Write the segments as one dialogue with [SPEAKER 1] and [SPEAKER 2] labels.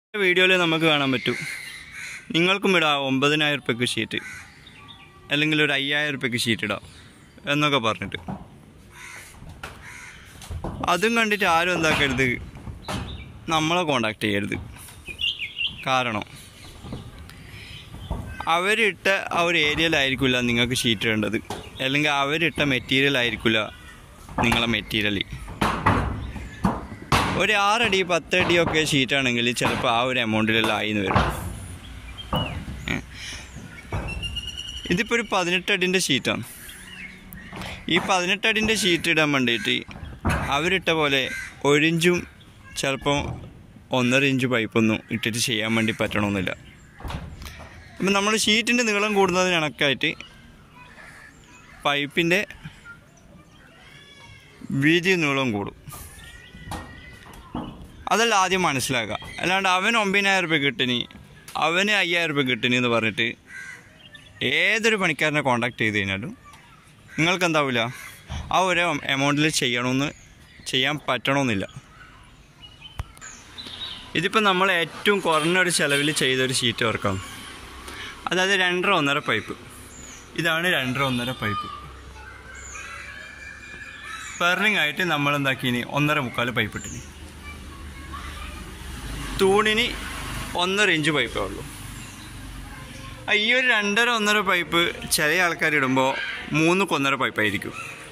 [SPEAKER 1] വീഡിയോയിൽ നമുക്ക് കാണാൻ പറ്റും നിങ്ങൾക്കും ഇടാം ഒമ്പതിനായിരം റുപ്യക്ക് ഷീറ്റ് അല്ലെങ്കിൽ ഒരു അയ്യായിരം റുപ്യക്ക് ഷീറ്റ് ഇടാം എന്നൊക്കെ പറഞ്ഞിട്ട് അതും കണ്ടിട്ട് ആരും എന്താക്കരുത് നമ്മളെ കോണ്ടാക്ട് ചെയ്യരുത് കാരണം അവരിട്ട ആ ഒരു ഏരിയയിലായിരിക്കില്ല നിങ്ങൾക്ക് ഷീറ്റ് ഇടേണ്ടത് അല്ലെങ്കിൽ അവരിട്ട മെറ്റീരിയൽ ആയിരിക്കില്ല നിങ്ങളെ മെറ്റീരിയൽ ഒരു ആറടി പത്തടിയൊക്കെ ഷീറ്റാണെങ്കിൽ ചിലപ്പോൾ ആ ഒരു എമൗണ്ടിലെല്ലാം ആയിന്ന് വരും ഏ. ഇതിപ്പോൾ ഒരു പതിനെട്ടടിൻ്റെ ഷീറ്റാണ് ഈ പതിനെട്ടടിൻ്റെ ഷീറ്റ് ഇടാൻ വേണ്ടിയിട്ട് അവരിട്ട പോലെ ഒരിഞ്ചും ചിലപ്പോൾ ഒന്നര ഇഞ്ച് പൈപ്പൊന്നും ഇട്ടിട്ട് ചെയ്യാൻ വേണ്ടി പറ്റണമെന്നില്ല അപ്പം നമ്മൾ ഷീറ്റിൻ്റെ നീളം കൂടുന്നതിന് കണക്കായിട്ട് പൈപ്പിൻ്റെ വീതി നീളം കൂടും അതല്ല ആദ്യം മനസ്സിലാക്കുക അല്ലാണ്ട് അവൻ ഒമ്പതിനായിരം രൂപ കിട്ടിനി അവന് അയ്യായിരം രൂപ കിട്ടിനി എന്ന് പറഞ്ഞിട്ട് ഏതൊരു പണിക്കാരനെ കോണ്ടാക്ട് ചെയ്ത് കഴിഞ്ഞാലും നിങ്ങൾക്ക് എന്താവില്ല ആ ഒരു എമൗണ്ടിൽ ചെയ്യണമെന്ന് ചെയ്യാൻ പറ്റണമെന്നില്ല ഇതിപ്പോൾ നമ്മൾ ഏറ്റവും കുറഞ്ഞൊരു ചിലവിൽ ചെയ്തൊരു ഷീറ്റ് വർക്കാണ് അതായത് രണ്ടര ഒന്നര പൈപ്പ് ഇതാണ് രണ്ടര ഒന്നര പൈപ്പ് പെർലിംഗ് ആയിട്ട് നമ്മൾ എന്താക്കിനി ഒന്നര മുക്കാൽ പൈപ്പ് ഇട്ടിനി തൂണിന് ഒന്നര ഇഞ്ച് പൈപ്പേ ഉള്ളൂ ആ, ഈ ഒരു രണ്ടര ഒന്നര പൈപ്പ് ചില ആൾക്കാർ ഇടുമ്പോൾ മൂന്ന് കൊന്നര പൈപ്പായിരിക്കും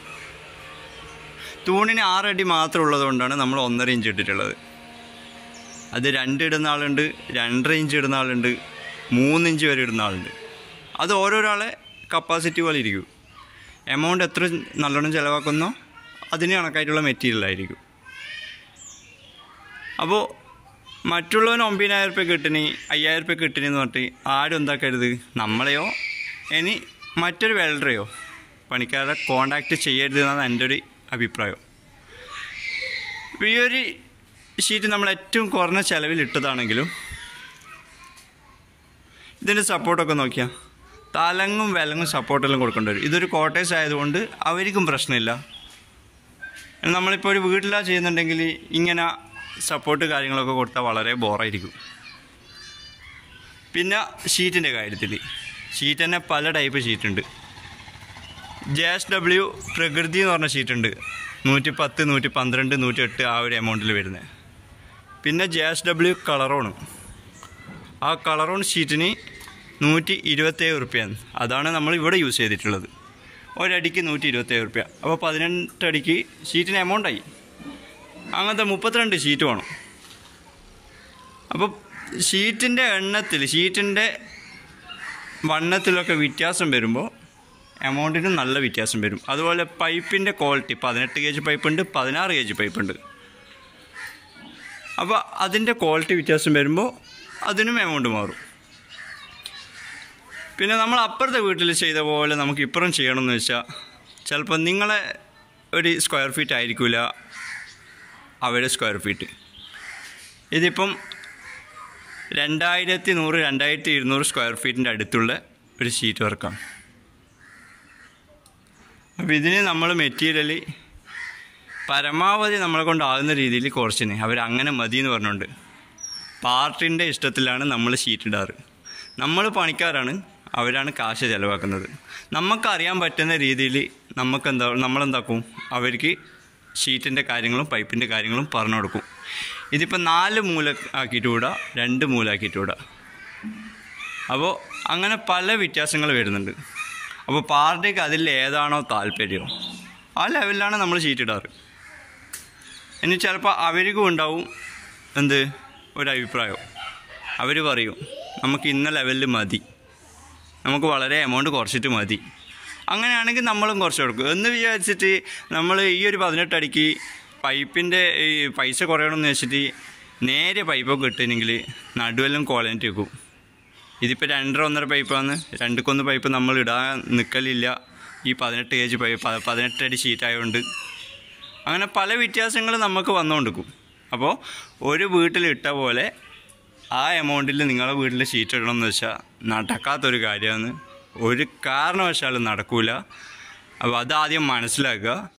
[SPEAKER 1] തൂണിന് ആറടി മാത്രം ഉള്ളതുകൊണ്ടാണ് നമ്മൾ ഒന്നര ഇഞ്ച് ഇട്ടിട്ടുള്ളത് അത് രണ്ട് ഇടുന്ന ആളുണ്ട് രണ്ടര ഇഞ്ച് ഇടുന്ന ആളുണ്ട് മൂന്ന് ഇഞ്ച് വരെ ഇടുന്ന ആളുണ്ട് അത് ഓരോരാളെ കപ്പാസിറ്റി പോലെ ഇരിക്കും എമൗണ്ട് എത്ര നല്ലോണം ചിലവാക്കുന്നോ അതിന് കണക്കായിട്ടുള്ള മെറ്റീരിയൽ ആയിരിക്കും അപ്പോൾ മറ്റുള്ളവന് ഒമ്പതിനായിരം റുപ്യ കിട്ടിനി അയ്യായിരം റുപ്യ കിട്ടിനി എന്ന് പറഞ്ഞിട്ട് ആരും എന്താക്കരുത് നമ്മളെയോ ഇനി മറ്റൊരു വെൽഡറെയോ പണിക്കാരെ കോണ്ടാക്ട് ചെയ്യരുത് എന്നാണ് എൻ്റെ ഒരു അഭിപ്രായം ഇപ്പോൾ ഈ ഒരു ഷീറ്റ് നമ്മൾ ഏറ്റവും കുറഞ്ഞ ചിലവിൽ ഇട്ടതാണെങ്കിലും ഇതിൻ്റെ സപ്പോർട്ടൊക്കെ നോക്കിയാൽ തലങ്ങും വിലങ്ങും സപ്പോർട്ടെല്ലാം കൊടുക്കേണ്ടി വരും ഇതൊരു കോട്ടേഴ്സ് ആയതുകൊണ്ട് അവർക്കും പ്രശ്നമില്ല നമ്മളിപ്പോൾ ഒരു വീട്ടിലാണ് ചെയ്യുന്നുണ്ടെങ്കിൽ ഇങ്ങനെ സപ്പോർട്ട് കാര്യങ്ങളൊക്കെ കൊടുത്താൽ വളരെ ബോറായിരിക്കും പിന്നെ ഷീറ്റിൻ്റെ കാര്യത്തിൽ ഷീറ്റ് തന്നെ പല ടൈപ്പ് ഷീറ്റുണ്ട് ജെ എസ് ഡബ്ല്യു പ്രകൃതി എന്ന് പറഞ്ഞ ഷീറ്റുണ്ട് നൂറ്റി പത്ത് നൂറ്റി പന്ത്രണ്ട് നൂറ്റി എട്ട് ആ ഒരു എമൗണ്ടിൽ വരുന്നത് പിന്നെ ജെ എസ് ഡബ്ല്യു കളറോണ് ആ കളറോൺ ഷീറ്റിന് നൂറ്റി ഇരുപത്തേഴ് റുപ്യാണ് അതാണ് നമ്മൾ ഇവിടെ യൂസ് ചെയ്തിട്ടുള്ളത് ഒരടിക്ക് നൂറ്റി ഇരുപത്തേഴ് റുപ്യ അപ്പോൾ പതിനെട്ടടിക്ക് ഷീറ്റിന് എമൗണ്ടായി അങ്ങനത്തെ മുപ്പത്തിരണ്ട് ഷീറ്റ് വേണം അപ്പോൾ ഷീറ്റിൻ്റെ എണ്ണത്തിൽ ഷീറ്റിൻ്റെ വണ്ണത്തിലൊക്കെ വ്യത്യാസം വരുമ്പോൾ എമൗണ്ടിന് നല്ല വ്യത്യാസം വരും അതുപോലെ പൈപ്പിൻ്റെ ക്വാളിറ്റി പതിനെട്ട് കെ ജി പൈപ്പുണ്ട് പതിനാറ് കെ ജി പൈപ്പുണ്ട് അപ്പോൾ അതിൻ്റെ ക്വാളിറ്റി വ്യത്യാസം വരുമ്പോൾ അതിനും എമൗണ്ട് മാറും പിന്നെ നമ്മൾ അപ്പുറത്തെ വീട്ടിൽ ചെയ്ത പോലെ നമുക്ക് ഇപ്പുറം ചെയ്യണമെന്ന് വെച്ചാൽ ചിലപ്പോൾ നിങ്ങളെ ഒരു സ്ക്വയർ ഫീറ്റ് ആയിരിക്കില്ല അവരുടെ സ്ക്വയർ ഫീറ്റ് ഇതിപ്പം രണ്ടായിരത്തി നൂറ് രണ്ടായിരത്തി ഇരുന്നൂറ് സ്ക്വയർ ഫീറ്റിൻ്റെ അടുത്തുള്ള ഒരു ഷീറ്റ് വർക്കാണ് അപ്പോൾ ഇതിന് നമ്മൾ മെറ്റീരിയൽ പരമാവധി നമ്മളെ കൊണ്ടാകുന്ന രീതിയിൽ കുറച്ചിന് അവരങ്ങനെ മതി എന്ന് പറഞ്ഞുകൊണ്ട് പാർട്ടിൻ്റെ ഇഷ്ടത്തിലാണ് നമ്മൾ ഷീറ്റ് ഇടാറ് നമ്മൾ പണിക്കാരാണ് അവരാണ് കാശ് ചിലവാക്കുന്നത് നമുക്കറിയാൻ പറ്റുന്ന രീതിയിൽ നമുക്കെന്താ നമ്മളെന്താക്കും അവർക്ക് ഷീറ്റിൻ്റെ കാര്യങ്ങളും പൈപ്പിൻ്റെ കാര്യങ്ങളും പറഞ്ഞു കൊടുക്കും ഇതിപ്പോൾ നാല് മൂല ആക്കിയിട്ട് വിടാം രണ്ട് മൂല ആക്കിയിട്ട് വിടാം അപ്പോൾ അങ്ങനെ പല വ്യത്യാസങ്ങൾ വരുന്നുണ്ട് അപ്പോൾ പാർട്ടിക്ക് അതിൽ ഏതാണോ താല്പര്യം ആ ലെവലിലാണ് നമ്മൾ ഷീറ്റ് ഇടാറ് ഇനി ചിലപ്പോൾ അവർക്കും ഉണ്ടാവും എന്ത് ഒരു അഭിപ്രായം അവർ പറയും നമുക്ക് ഇന്ന ലെവലിൽ മതി നമുക്ക് വളരെ എമൗണ്ട് കുറച്ചിട്ട് മതി അങ്ങനെയാണെങ്കിൽ നമ്മളും കുറച്ച് കൊടുക്കും എന്ന് വിചാരിച്ചിട്ട് നമ്മൾ ഈ ഒരു പതിനെട്ടടിക്ക് പൈപ്പിൻ്റെ ഈ പൈസ കുറയണമെന്ന് വെച്ചിട്ട് നേരെ പൈപ്പൊക്കെ കിട്ടുന്നെങ്കിൽ നടുവെല്ലാം ക്വാളിറ്റി വെക്കും ഇതിപ്പോൾ രണ്ടര ഒന്നര പൈപ്പാണ് രണ്ടുക്കൊന്ന് പൈപ്പ് നമ്മൾ ഇടാൻ നിൽക്കലില്ല ഈ പതിനെട്ട് കെ ജി പൈപ്പ് പ- പതിനെട്ടടി ഷീറ്റായതുകൊണ്ട് അങ്ങനെ പല വ്യത്യാസങ്ങൾ നമുക്ക് വന്നുകൊണ്ടിരിക്കും അപ്പോൾ ഒരു വീട്ടിലിട്ട പോലെ ആ എമൗണ്ടിൽ നിങ്ങളെ വീട്ടിൽ ഷീറ്റ് ഇടണമെന്ന് വെച്ചാൽ നടക്കാത്തൊരു കാര്യമാണ് ഒരു കാരണവശാലും നടക്കൂല അപ്പോൾ അതാദ്യം മനസ്സിലാക്കുക